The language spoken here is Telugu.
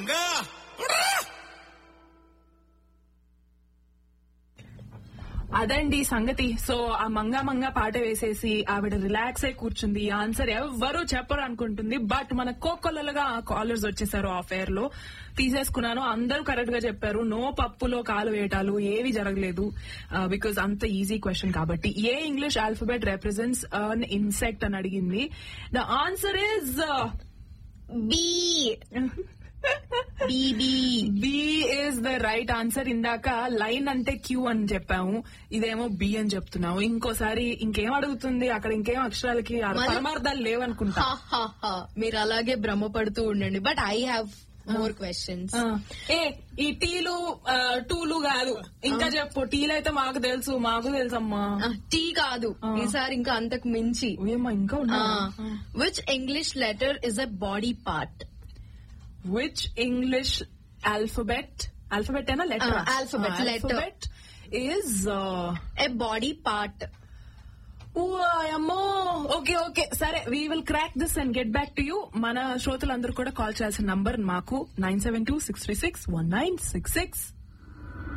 మంగ అదండి సంగతి సో ఆ మంగా మంగా పాట వేసేసి ఆవిడ రిలాక్స్ అయి కూర్చుంది ఆన్సర్ ఎవ్వరూ చెప్పరు అనుకుంటుంది బట్ మన కోకొల్లలుగా ఆ కాలర్స్ వచ్చేసారు ఆఫ్ ఎయిర్ లో తీసేసుకున్నాను అందరూ కరెక్ట్ గా చెప్పారు నో పప్పులో కాలు వేయటాలు ఏవి జరగలేదు బికాజ్ అంత ఈజీ క్వశ్చన్ కాబట్టి ఏ English alphabet represents an insect అని అడిగింది the answer is B B B B is the right answer ఇందాక లైన్ అంటే క్యూ అని చెప్పాము ఇదేమో బి అని చెప్తున్నాము ఇంకోసారి ఇంకేం అడుగుతుంది అక్కడ ఇంకేం అక్షరాలకి మరి- పరమార్థాలు లేవనుకుంటా మీరు అలాగే భ్రమపడుతూ ఉండండి but I have more questions ఆ, ఏ ఈ టీలు ఆ, టూలు కాదు ఇంకా చెప్పు టీలు అయితే మాకు తెలుసు మాకు తెలుసమ్మా టీ కాదు ఆ. ఈసారి ఇంకా అంతకు మించి ఏమ్మా ఇంకా ఉన్నా which English letter is a body part which English alphabet alphabet అయినా లెటర్ ఆ, alphabet, letter. Alphabet is a body part అమ్మో ఓకే ఓకే సరే we will crack this and get back to you మన శ్రోతలందరూ కూడా కాల్ చేయాల్సిన నంబర్ మాకు nine seven two six three six one nine six six